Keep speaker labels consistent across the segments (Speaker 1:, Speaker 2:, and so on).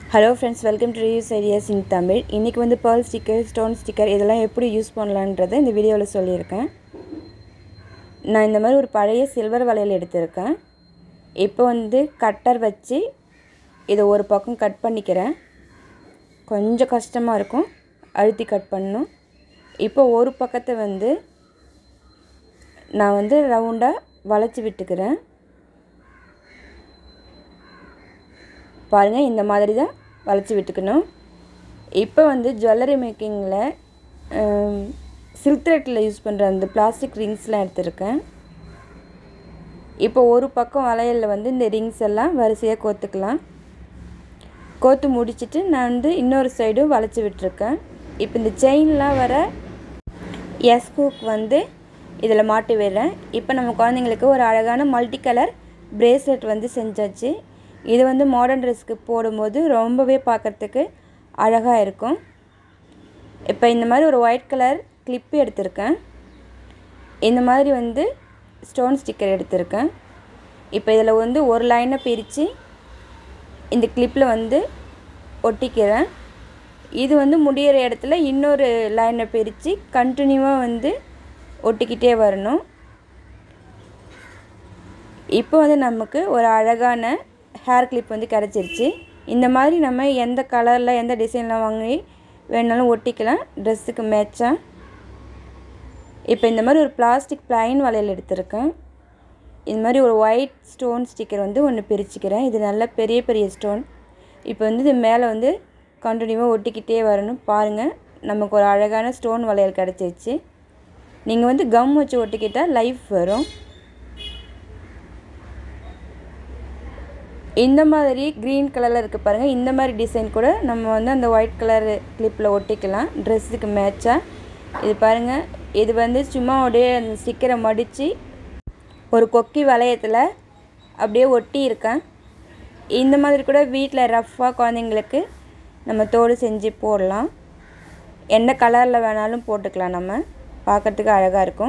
Speaker 1: hello friends welcome to reviews ideas in Tamil இன்றைக்கி வந்து pearl sticker stone sticker இதெல்லாம் எப்படி யூஸ் பண்ணலான்றதை இந்த வீடியோவில் சொல்லியிருக்கேன் நான் இந்த மாதிரி ஒரு பழைய சில்வர் வளையல் எடுத்திருக்கேன் இப்போ வந்து கட்டர் வச்சு இதை ஒரு பக்கம் கட் பண்ணிக்கிறேன் கொஞ்சம் கஷ்டமாக இருக்கும் அழுத்தி கட் பண்ணணும் இப்போ ஒரு பக்கத்தை வந்து நான் வந்து ரவுண்டாக வளைச்சி விட்டுக்கிறேன் பாருங்கள் இந்த மாதிரி தான் வளைச்சி விட்டுக்கணும் இப்போ வந்து ஜுவல்லரி மேக்கிங்கில் சில்க் த்ரெட்டில் யூஸ் பண்ணுற அந்த பிளாஸ்டிக் ரிங்ஸ்லாம் எடுத்திருக்கேன் இப்போ ஒரு பக்கம் வளையலில் வந்து இந்த ரிங்ஸ் எல்லாம் வரிசையாக கோத்துக்கலாம் கோத்து முடிச்சுட்டு நான் வந்து இன்னொரு சைடும் வளைச்சி விட்டுருக்கேன் இப்போ இந்த செயின்லாம் வர எஸ் ஹூக் வந்து இதில் மாட்டி விடுறேன் இப்போ நம்ம குழந்தைங்களுக்கு ஒரு அழகான மல்டி கலர் பிரேஸ்லெட் வந்து செஞ்சாச்சு இது வந்து மாடர்ன் ட்ரெஸ்க்கு போடும்போது ரொம்பவே பார்க்குறதுக்கு அழகாக இருக்கும் இப்போ இந்த மாதிரி ஒரு ஒயிட் கலர் கிளிப்பு எடுத்திருக்கேன் இந்த மாதிரி வந்து ஸ்டோன் ஸ்டிக்கர் எடுத்திருக்கேன் இப்போ இதில் வந்து ஒரு லைனை பிரித்து இந்த கிளிப்பில் வந்து ஒட்டிக்கிறேன் இது வந்து முடிகிற இடத்துல இன்னொரு லைனை பிரித்து கண்டினியூவாக வந்து ஒட்டிக்கிட்டே வரணும் இப்போ வந்து நமக்கு ஒரு அழகான ஹேர் கிளிப் வந்து கிடச்சிருச்சு இந்த மாதிரி நம்ம எந்த கலரில் எந்த டிசைனில் வாங்கி வேணாலும் ஒட்டிக்கலாம் ட்ரெஸ்ஸுக்கு மேட்சாக இப்போ இந்த மாதிரி ஒரு பிளாஸ்டிக் பிளைன் வளையல் எடுத்திருக்கேன் இந்த மாதிரி ஒரு ஒயிட் ஸ்டோன் ஸ்டிக்கர் வந்து ஒன்று பிரிச்சுக்கிறேன் இது நல்ல பெரிய பெரிய ஸ்டோன் இப்போ வந்து இது மேலே வந்து கண்டினியூவாக ஒட்டிக்கிட்டே வரணும் பாருங்கள் நமக்கு ஒரு அழகான ஸ்டோன் வளையல் கிடச்சிருச்சு நீங்கள் வந்து கம் வச்சு ஒட்டிக்கிட்டால் லைஃப் வரும் இந்த மாதிரி க்ரீன் கலரில் இருக்குது பாருங்கள் இந்த மாதிரி டிசைன் கூட நம்ம வந்து அந்த ஒயிட் கலர் கிளிப்பில் ஒட்டிக்கலாம் ட்ரெஸ்ஸுக்கு மேட்சாக இது பாருங்கள் இது வந்து சும்மா அப்படியே அந்த ஸ்டிக்கரை மடித்து ஒரு கொக்கி வளையத்தில் அப்படியே ஒட்டி இருக்கேன் இந்த மாதிரி கூட வீட்டில் ரஃப்பாக குழந்தைங்களுக்கு நம்ம தோடு செஞ்சு போடலாம் எந்த கலரில் வேணாலும் போட்டுக்கலாம் நம்ம பார்க்குறதுக்கு அழகாக இருக்கும்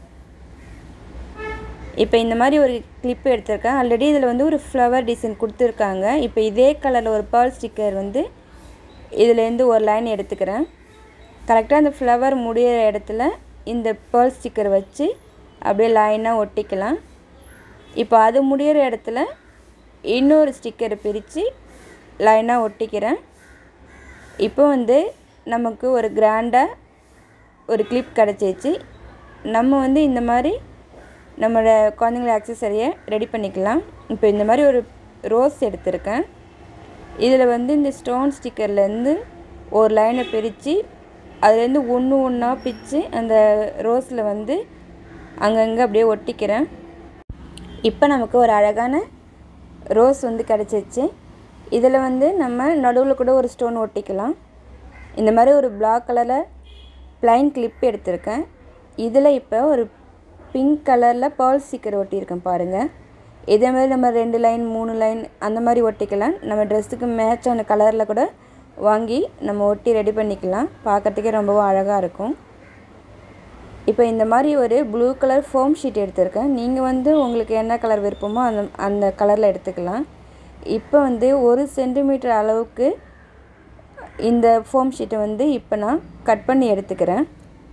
Speaker 1: இப்போ இந்த மாதிரி ஒரு கிளிப்பு எடுத்திருக்கேன் ஆல்ரெடி இதில் வந்து ஒரு ஃப்ளவர் டிசைன் கொடுத்துருக்காங்க இப்போ இதே கலரில் ஒரு பேர்ல் ஸ்டிக்கர் வந்து இதுலேருந்து ஒரு லைன் எடுத்துக்கிறேன் கரெக்டாக அந்த ஃப்ளவர் முடிகிற இடத்துல இந்த பேர்ல் ஸ்டிக்கர் வச்சு அப்படியே லைனாக ஒட்டிக்கலாம் இப்போ அது முடிகிற இடத்துல இன்னொரு ஸ்டிக்கரை பிரித்து லைனாக ஒட்டிக்கிறேன் இப்போ வந்து நமக்கு ஒரு கிராண்டாக ஒரு கிளிப் கிடச்சிச்சு நம்ம வந்து இந்த மாதிரி நம்மளோட குழந்தைங்கள அக்சசரியை ரெடி பண்ணிக்கலாம் இப்போ இந்த மாதிரி ஒரு ரோஸ் எடுத்திருக்கேன் இதில் வந்து இந்த ஸ்டோன் ஸ்டிக்கர்லேருந்து ஒரு லைனை பிரித்து அதுலேருந்து ஒன்று ஒன்றா பிச்சு அந்த ரோஸில் வந்து அங்கங்கே அப்படியே ஒட்டிக்கிறேன் இப்போ நமக்கு ஒரு அழகான ரோஸ் வந்து கிடச்சிருச்சு இதில் வந்து நம்ம நடுவில் கூட ஒரு ஸ்டோன் ஒட்டிக்கலாம் இந்த மாதிரி ஒரு பிளாக் கலரில் ப்ளைன் கிளிப் எடுத்திருக்கேன் இதில் இப்போ ஒரு பிங்க் கலரில் பேர்ல் ஸ்டிக்கர் ஒட்டியிருக்கேன் பாருங்கள் இதே மாதிரி நம்ம ரெண்டு லைன் மூணு லைன் அந்த மாதிரி ஒட்டிக்கலாம் நம்ம ட்ரெஸ்ஸுக்கு மேட்சான கலரில் கூட வாங்கி நம்ம ஒட்டி ரெடி பண்ணிக்கலாம் பார்க்குறதுக்கே ரொம்பவும் அழகாக இருக்கும் இப்போ இந்த மாதிரி ஒரு ப்ளூ கலர் ஃபோம் ஷீட் எடுத்திருக்கேன் நீங்கள் வந்து உங்களுக்கு என்ன கலர் விருப்பமோ அந்த அந்த கலரில் எடுத்துக்கலாம் இப்போ வந்து ஒரு சென்டிமீட்டர் அளவுக்கு இந்த ஃபோம் ஷீட்டை வந்து இப்போ நான் கட் பண்ணி எடுத்துக்கிறேன்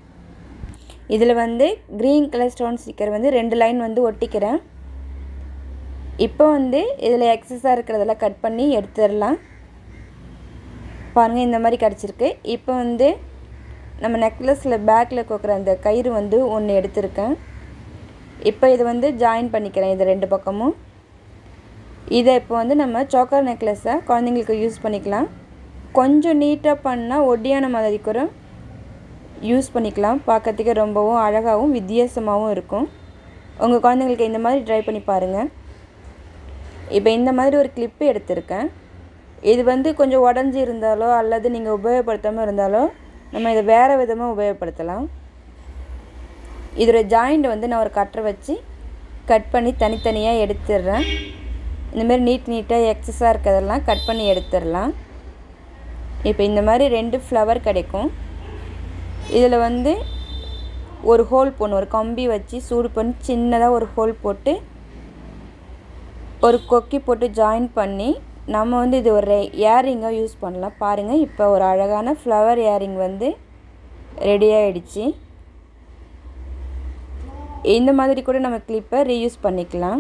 Speaker 1: இதில் வந்து க்ரீன் கலர் ஸ்டோன் ஸ்டிக்கர் வந்து ரெண்டு லைன் வந்து ஒட்டிக்கிறேன் இப்போ வந்து இதில் எக்ஸஸாக இருக்கிறதெல்லாம் கட் பண்ணி எடுத்துடலாம் பாருங்கள் இந்த மாதிரி கிடச்சிருக்கு இப்போ வந்து நம்ம நெக்லஸில் பேக்கில் கோக்குற அந்த கயிறு வந்து ஒன்று எடுத்திருக்கேன் இப்போ இதை வந்து ஜாயின் பண்ணிக்கிறேன் இது ரெண்டு பக்கமும் இதை இப்போ வந்து நம்ம சோக்கர் நெக்லஸை குழந்தைங்களுக்கு யூஸ் பண்ணிக்கலாம் கொஞ்சம் நீட்டாக பண்ணால் ஒட்டியான மாதிரி கூட யூஸ் பண்ணிக்கலாம் பார்க்கறதுக்கு ரொம்பவும் அழகாகவும் வித்தியாசமாகவும் இருக்கும் உங்கள் குழந்தைங்களுக்கு இந்த மாதிரி ட்ரை பண்ணி பாருங்கள் இப்போ இந்த மாதிரி ஒரு கிளிப்பு எடுத்திருக்கேன் இது வந்து கொஞ்சம் உடஞ்சி இருந்தாலோ அல்லது நீங்கள் உபயோகப்படுத்தாமல் இருந்தாலோ நம்ம இதை வேறு விதமாக உபயோகப்படுத்தலாம் இதோட ஜாயிண்ட் வந்து நான் ஒரு கட்டரை வச்சு கட் பண்ணி தனித்தனியாக எடுத்துடுறேன் இந்தமாரி நீட் நீட்டாக எக்ஸஸாக இருக்கிறதெல்லாம் கட் பண்ணி எடுத்துடலாம் இப்போ இந்த மாதிரி ரெண்டு ஃப்ளவர் கிடைக்கும் இதில் வந்து ஒரு ஹோல் போடணும் ஒரு கம்பி வச்சு சூடு பண்ணி சின்னதாக ஒரு ஹோல் போட்டு ஒரு கொக்கி போட்டு ஜாயின் பண்ணி நம்ம வந்து இது ஒரு இயரிங்காக யூஸ் பண்ணலாம் பாருங்கள் இப்போ ஒரு அழகான ஃப்ளவர் இயரிங் வந்து ரெடி ஆகிடுச்சு இந்த மாதிரி கூட நம்ம கிளிப்பை ரீயூஸ் பண்ணிக்கலாம்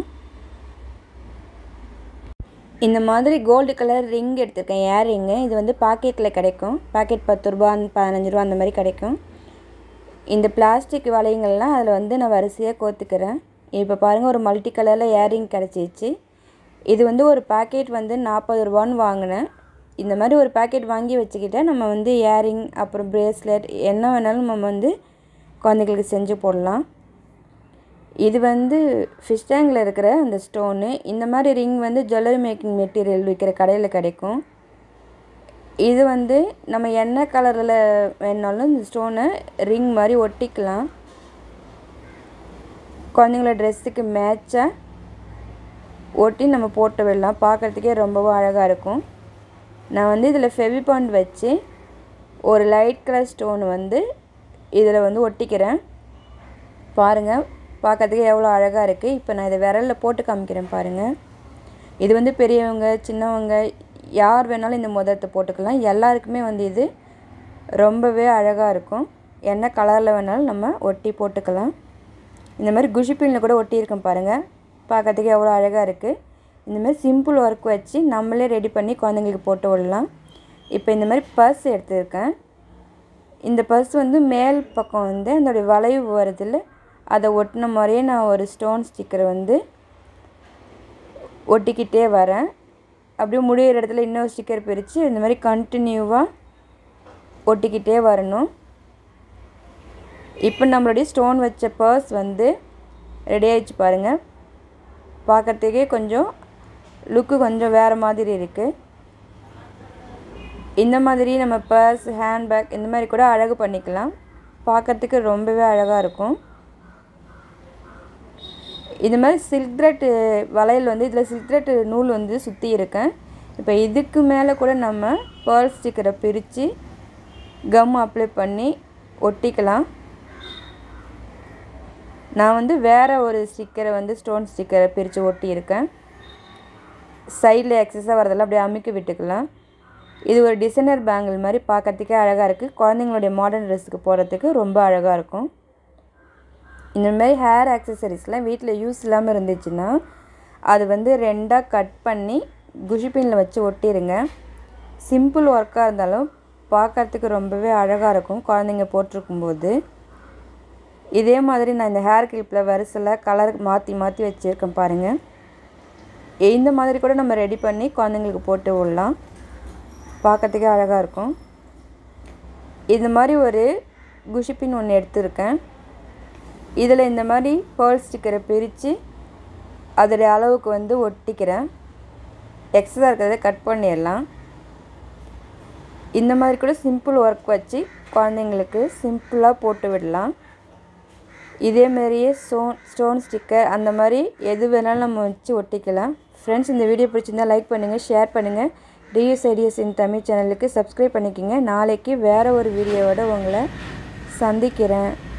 Speaker 1: இந்த மாதிரி கோல்டு கலர் ரிங் எடுத்திருக்கேன் இயரிங்கு இது வந்து பாக்கெட்டில் கிடைக்கும் பாக்கெட் பத்து ரூபா பதினஞ்சு ரூபா அந்த மாதிரி கிடைக்கும் இந்த பிளாஸ்டிக் வளையங்கள்லாம் அதில் வந்து நான் வரிசையாக கோத்துக்கிறேன் இப்போ பாருங்கள் ஒரு மல்டி கலரில் இயரிங் கிடச்சிச்சு இது வந்து ஒரு பாக்கெட் வந்து நாற்பது ரூபான்னு வாங்கினேன் இந்த மாதிரி ஒரு பாக்கெட் வாங்கி வச்சுக்கிட்டால் நம்ம வந்து இயரிங் அப்புறம் பிரேஸ்லெட் என்ன வேணாலும் நம்ம வந்து குழந்தைங்களுக்கு செஞ்சு போடலாம் இது வந்து ஃபிஷ் டேங்கில் இருக்கிற அந்த ஸ்டோனு இந்த மாதிரி ரிங் வந்து ஜுவல்லரி மேக்கிங் மெட்டீரியல் விற்கிற கடையில் கிடைக்கும் இது வந்து நம்ம என்ன கலரில் வேணாலும் இந்த ஸ்டோனை ரிங் மாதிரி ஒட்டிக்கலாம் குழந்தைங்களோட ட்ரெஸ்ஸுக்கு மேட்சாக ஒட்டி நம்ம போட்டு விடலாம் பார்க்குறதுக்கே ரொம்பவும் அழகாக இருக்கும் நான் வந்து இதில் ஃபெவிபாண்ட் வச்சு ஒரு லைட் கலர் ஸ்டோன் வந்து இதில் வந்து ஒட்டிக்கிறேன் பாருங்கள் பார்க்கறதுக்கு எவ்வளோ அழகாக இருக்குது இப்போ நான் இதை விரலில் போட்டு காமிக்கிறேன் பாருங்கள் இது வந்து பெரியவங்க சின்னவங்க யார் வேணாலும் இந்த மோதிரத்தை போட்டுக்கலாம் எல்லாருக்குமே வந்து இது ரொம்பவே அழகாக இருக்கும் என்ன கலரில் வேணாலும் நம்ம ஒட்டி போட்டுக்கலாம் இந்த மாதிரி குஷிப்பின்ல கூட ஒட்டியிருக்கேன் பாருங்கள் பார்க்கறதுக்கு எவ்வளோ அழகாக இருக்குது இந்த மாதிரி சிம்பிள் ஒர்க் வச்சு நம்மளே ரெடி பண்ணி குழந்தைங்களுக்கு போட்டு விடலாம் இப்போ இந்த மாதிரி பர்ஸ் எடுத்திருக்கேன் இந்த பர்ஸ் வந்து மேல் பக்கம் வந்து அதோடைய வளைவு வருதில்ல அதை ஒட்டின மாதிரியே நான் ஒரு ஸ்டோன் ஸ்டிக்கரை வந்து ஒட்டிக்கிட்டே வரேன் அப்படியே முடியிற இடத்துல இன்னொரு ஸ்டிக்கர் பிரித்து இந்த மாதிரி கண்டினியூவாக ஒட்டிக்கிட்டே வரணும் இப்போ நம்மளுடைய ஸ்டோன் வச்ச பர்ஸ் வந்து ரெடி ஆகிடுச்சு பாருங்கள் பார்க்குறதுக்கே கொஞ்சம் லுக்கு கொஞ்சம் வேறு மாதிரி இருக்குது இந்த மாதிரி நம்ம பர்ஸ் ஹேண்ட்பேக் இந்த மாதிரி கூட அழகு பண்ணிக்கலாம் பார்க்குறதுக்கு ரொம்பவே அழகாக இருக்கும் இந்த மாதிரி சில்க் த்ரெட் வளையல் வந்து இதில் சில்க் த்ரெட் நூல் வந்து சுற்றி இருக்கேன் இப்போ இதுக்கு மேலே கூட நம்ம பேர்ல் ஸ்டிக்கரை பிரித்து கம் அப்ளை பண்ணி ஒட்டிக்கலாம் நான் வந்து வேறு ஒரு ஸ்டிக்கரை வந்து ஸ்டோன் ஸ்டிக்கரை பிரித்து ஒட்டியிருக்கேன் சைடில் எக்ஸஸாக வரதெல்லாம் அப்படியே அமுக்கி விட்டுக்கலாம் இது ஒரு டிசைனர் பேங்கிள் மாதிரி பார்க்கறதுக்கே அழகாக இருக்குது குழந்தைங்களுடைய மாடர்ன் ட்ரெஸ்ஸுக்கு போகிறதுக்கு ரொம்ப அழகாக இருக்கும் இந்த மாதிரி ஹேர் ஆக்சசரிஸ்லாம் வீட்டில் யூஸ் இல்லாமல் இருந்துச்சுன்னா அது வந்து ரெண்டாக கட் பண்ணி குஷிப்பினில் வச்சு ஒட்டிடுங்க சிம்பிள் ஒர்க்காக இருந்தாலும் பார்க்கறதுக்கு ரொம்பவே அழகாக இருக்கும் குழந்தைங்க போட்டிருக்கும்போது இதே மாதிரி நான் இந்த ஹேர் கிளிப்பில் வரிசையில் கலர் மாற்றி மாற்றி வச்சுருக்கேன் பாருங்கள் இந்த மாதிரி கூட நம்ம ரெடி பண்ணி குழந்தைங்களுக்கு போட்டு விடலாம் பார்க்கறதுக்கே அழகாக இருக்கும் இந்த மாதிரி ஒரு குஷிப்பின் ஒன்று எடுத்திருக்கேன் இதில் இந்த மாதிரி பேர்ல் ஸ்டிக்கரை பிரித்து அதோடைய அளவுக்கு வந்து ஒட்டிக்கிறேன் எக்ஸஸாக இருக்கிறத கட் பண்ணிடலாம் இந்த மாதிரி கூட சிம்பிள் ஒர்க் வச்சு குழந்தைங்களுக்கு சிம்பிளாக போட்டு விடலாம் இதேமாரியே ஸ்டோன் ஸ்டோன் ஸ்டிக்கர் அந்த மாதிரி எது வேணாலும் நம்ம வச்சு ஒட்டிக்கலாம் ஃப்ரெண்ட்ஸ் இந்த வீடியோ பிடிச்சிருந்தா லைக் பண்ணுங்கள் ஷேர் பண்ணுங்கள் டிஎஸ் ஐடிஎஸ் இன் தமிழ் சேனலுக்கு சப்ஸ்கிரைப் பண்ணிக்கோங்க நாளைக்கு வேறு ஒரு வீடியோவோட உங்களை சந்திக்கிறேன்